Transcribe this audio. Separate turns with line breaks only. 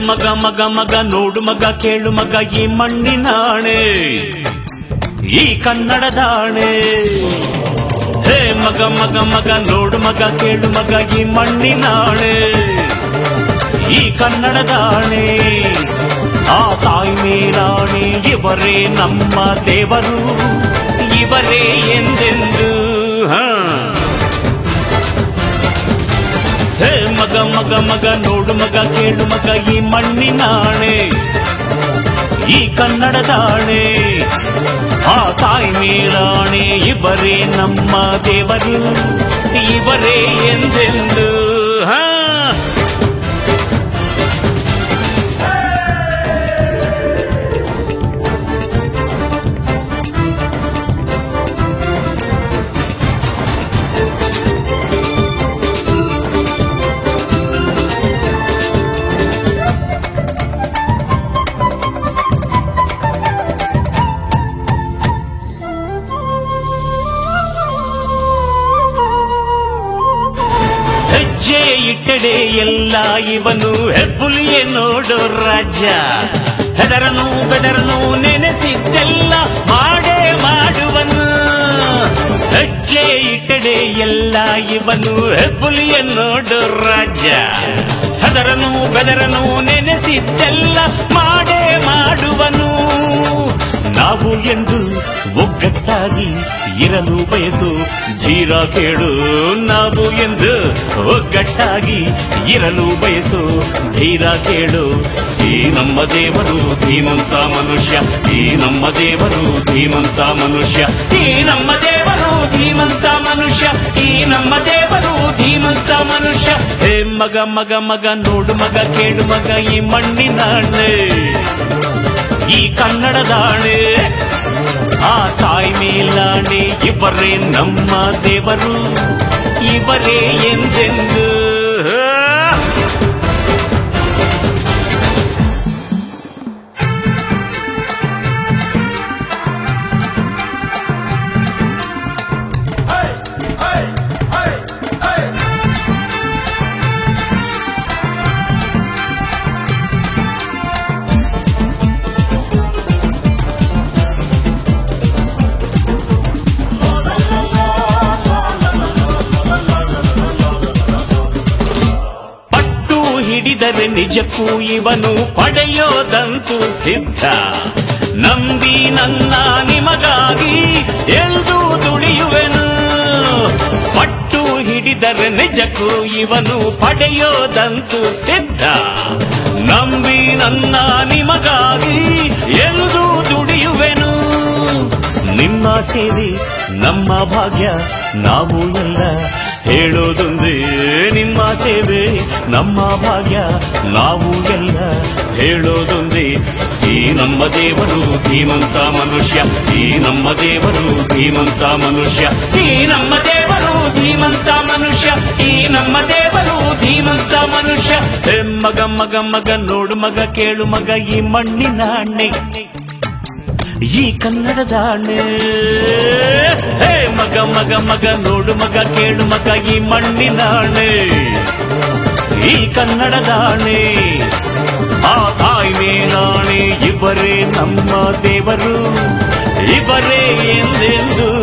ಮಗ ಮಗ ಮಗ ನೋಡು ಮಗ ಕೇಳು ಮಗ ಈ ಮಣ್ಣಿನಾಣೆ ಈ ಕನ್ನಡದಾಣೆ ಹೇ ಮಗ ಮಗ ಮಗ ನೋಡು ಮಗ ಕೇಳು ಮಗ ಈ ಮಣ್ಣಿನಾಣೆ ಈ ಕನ್ನಡದಾಣೆ ಆ ತಾಯಿ ಮೇಲಾಣೆ ಇವರೇ ನಮ್ಮ ದೇವರು ಇವರೇ ಎಂದೆಂದು ಹಾ ಹೇ ಮಗ ಮಗ ಮಗ ನೋಡು ಮಗ ಕೇಳು ಮಗ ಈ ಮಣ್ಣಿನಾಣೆ ಈ ಕನ್ನಡದಾಣೆ ಆ ತಾಯಿ ಮೇಲಾಣೆ ಇವರೇ ನಮ್ಮ ದೇವರು ಇವರೇ ಎಂದೆಂದು ಹಾ ಹೆಜ್ಜೆ ಇಟ್ಟಡೆ ಎಲ್ಲ ಇವನು ಹೆಬ್ಬುಲಿಯೇ ನೋಡೋ ರಾಜ ಹೆದರನು ಬೆದರನು ನೆನೆಸಿದ್ದೆಲ್ಲ ಮಾಡೇ ಮಾಡುವನು ಹೆಜ್ಜೆ ಇಟ್ಟಡೆ ಎಲ್ಲ ಇವನು ಹೆಬ್ಬುಲಿಯ ನೋಡೋ ರಾಜ ಹೆದರನು ಬೆದರನು ನೆನೆಸಿದ್ದೆಲ್ಲ ಮಾಡೇ ಮಾಡುವನು ನಾವು ಎಂದು ಒಗ್ಗಟ್ಟಾಗಿ ಇರಲು ಬಯಸು ಧೀರ ಕೇಳು ನಾವು ಎಂದು ಒಗ್ಗಟ್ಟಾಗಿ ಇರಲು ಬಯಸು ಧೀರ ಕೇಳು ಈ ನಮ್ಮ ದೇವರು ಧೀಮಂತ ಮನುಷ್ಯ ಈ ನಮ್ಮ ದೇವರು ಧೀಮಂತ ಮನುಷ್ಯ ಈ ನಮ್ಮ ದೇವರು ಧೀಮಂತ ಮನುಷ್ಯ ಈ ನಮ್ಮ ದೇವರು ಧೀಮಂತ ಮನುಷ್ಯ ಹೇ ಮಗ ಮಗ ಮಗ ನೋಡು ಮಗ ಕೇಳು ಮಗ ಈ ಮಣ್ಣಿನ ಅಣ್ಣೆ ಈ ಕನ್ನಡದಾಣೆ ಆ ತಾಯಿ ಮೇಲಾಣೆ ಇವರೇ ನಮ್ಮ ದೇವರು ಇವರೇ ಎಂದೆಂದು ಪಟ್ಟು ಹಿಡಿದರೆ ನಿಜಕ್ಕೂ ಇವನು ಪಡೆಯೋದಂತೂ ಸಿದ್ಧ ನಂಬಿ ನನ್ನ ನಿಮಗಾಗಿ ಎಲ್ದು ದುಡಿಯುವೆನು ಪಟ್ಟು ಹಿಡಿದರೆ ನಿಜಕ್ಕೂ ಇವನು ಪಡೆಯೋದಂತೂ ಸಿದ್ಧ ನಂಬಿ ನನ್ನ ನಿಮಗಾಗಿ ಎಲ್ದು ದುಡಿಯುವೆನು ನಿಮ್ಮ ಸೇವೆ ನಮ್ಮ ಭಾಗ್ಯ ನಾವು ಎಲ್ಲ ಹೇಳೋದೊಂದೇ ನಿಮ್ಮ ಸೇವೆ ನಮ್ಮ ಭಾಗ್ಯ ನಾವು ಎಲ್ಲ ಹೇಳೋದೊಂದೇ ಈ ನಮ್ಮ ದೇವರು ಧೀಮಂತ ಮನುಷ್ಯ ಈ ನಮ್ಮ ದೇವರು ಧೀಮಂತ ಮನುಷ್ಯ ಈ ನಮ್ಮ ದೇವರು ಧೀಮಂತ ಮನುಷ್ಯ ಈ ನಮ್ಮ ದೇವರು ಧೀಮಂತ ಮನುಷ್ಯ ಹೇ ಮಗ ಮಗ ಮಗ ನೋಡು ಮಗ ಕೇಳು ಮಗ ಈ ಮಣ್ಣಿನ ಅಣ್ಣೆ ಈ ಕನ್ನಡದ ಅಣ್ಣೆ ಹೇ ಮಗ ಮಗ ಮಗ ನೋಡು ಮಗ ಕೇಳು ಮಗ ಈ ಮಣ್ಣಿನ ಅಣ್ಣೆ ಈ ಕನ್ನಡದ ಅಣ್ಣೆ ಆ ತಾಯಿ ಮೇಲಾಣೆ ಇವರೇ ನಮ್ಮ ದೇವರು ಇವರೇ ಎಂದೆಂದು